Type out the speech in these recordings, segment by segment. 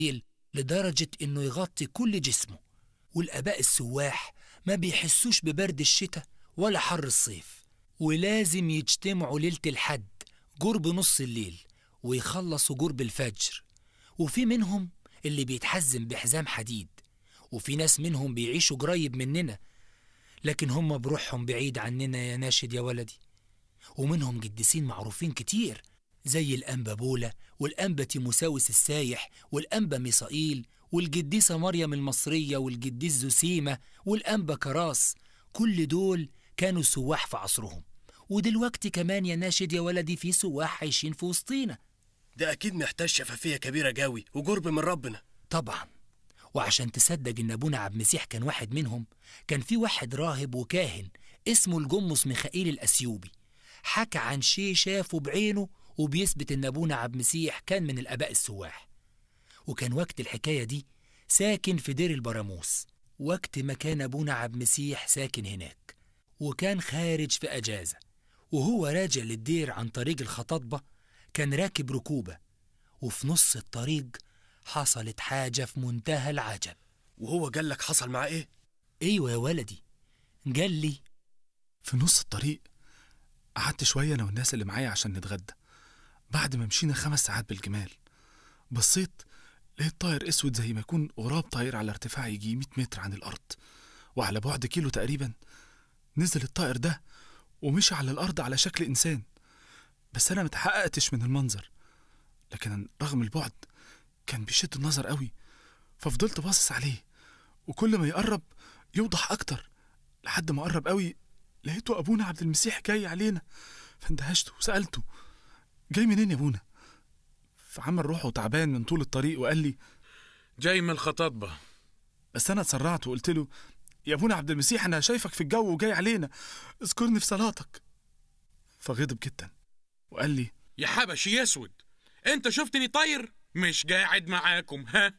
لدرجة إنه يغطي كل جسمه والآباء السواح ما بيحسوش ببرد الشتاء ولا حر الصيف ولازم يجتمعوا ليلة الحد قرب نص الليل ويخلصوا قرب الفجر وفي منهم اللي بيتحزم بحزام حديد وفي ناس منهم بيعيشوا قريب مننا لكن هم بروحهم بعيد عننا يا ناشد يا ولدي ومنهم قديسين معروفين كتير زي الأنبا بولا والأنبا تيموساوس السايح والأنبا ميسائيل والقديسة مريم المصرية والقديس زوسيمة والأنبا كراس كل دول كانوا سواح في عصرهم ودلوقتي كمان يا ناشد يا ولدي في سواح عايشين في وسطينا ده أكيد محتاج شفافية كبيرة جاوي وقرب من ربنا طبعا وعشان تصدق ان ابونا عبد المسيح كان واحد منهم كان في واحد راهب وكاهن اسمه الجمص ميخائيل الاسيوبي حكى عن شيء شافه بعينه وبيثبت ان ابونا عبد المسيح كان من الاباء السواح وكان وقت الحكايه دي ساكن في دير البراموس وقت ما كان ابونا عبد المسيح ساكن هناك وكان خارج في اجازه وهو راجع للدير عن طريق الخطاطبه كان راكب ركوبه وفي نص الطريق حصلت حاجه في منتهى العجب وهو قال لك حصل معاه إيه؟ ايوه يا ولدي قال لي في نص الطريق قعدت شوية أنا والناس اللي معايا عشان نتغدى بعد ما مشينا خمس ساعات بالجمال بصيت لقيت طائر اسود زي ما يكون غراب طاير على ارتفاع يجي 100 متر عن الارض وعلى بعد كيلو تقريبا نزل الطائر ده ومشي على الارض على شكل انسان بس انا متحققتش من المنظر لكن رغم البعد كان بيشد النظر قوي ففضلت باصص عليه وكل ما يقرب يوضح اكتر لحد ما قرب قوي لقيته ابونا عبد المسيح جاي علينا فاندهشت وسالته جاي منين يا ابونا فعمل روحه تعبان من طول الطريق وقال لي جاي من الخطاطبة بس انا اتسرعت وقلت له يا ابونا عبد المسيح انا شايفك في الجو وجاي علينا اذكرني في صلاتك فغضب جدا وقال لي يا حبشي يا اسود انت شفتني طاير مش قاعد معاكم ها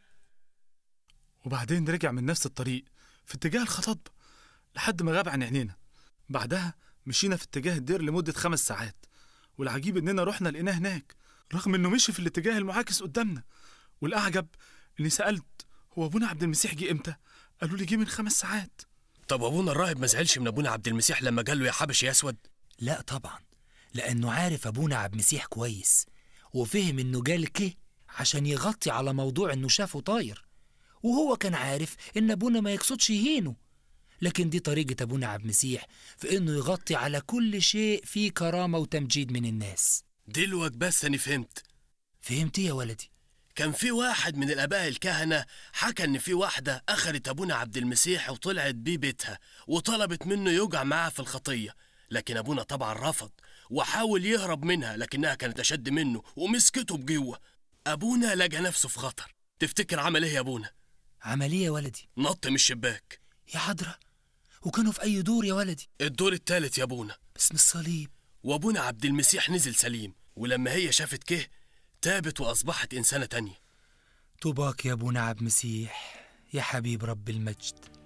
وبعدين رجع من نفس الطريق في اتجاه الخطاطبة لحد ما غاب عن عينينا بعدها مشينا في اتجاه الدير لمدة خمس ساعات والعجيب إننا رحنا لقيناه هناك رغم إنه مشي في الاتجاه المعاكس قدامنا والأعجب إني سألت هو أبونا عبد المسيح جه إمتى؟ قالوا لي جه من خمس ساعات طب أبونا الراهب ما زعلش من أبونا عبد المسيح لما قال له يا حبشي يا أسود؟ لا طبعا لأنه عارف أبونا عبد المسيح كويس وفهم إنه جال كه عشان يغطي على موضوع إنه شافه طاير وهو كان عارف إن أبونا ما يقصدش يهينه لكن دي طريقة أبونا عبد المسيح في إنه يغطي على كل شيء فيه كرامة وتمجيد من الناس دلوقتي بس أنا فهمت فهمت يا ولدي كان في واحد من الآباء الكهنة حكى إن في واحدة أخذت أبونا عبد المسيح وطلعت بيه بيتها وطلبت منه يوقع معاها في الخطية لكن أبونا طبعا رفض وحاول يهرب منها لكنها كانت أشد منه ومسكته بجوه أبونا لقى نفسه في خطر تفتكر عمل إيه يا أبونا؟ عملية يا ولدي نط من الشباك يا حضرة وكانوا في أي دور يا ولدي الدور التالت يا أبونا باسم الصليب وأبونا عبد المسيح نزل سليم ولما هي شافت كه تابت وأصبحت إنسانة تانية طوباك يا أبونا عبد المسيح يا حبيب رب المجد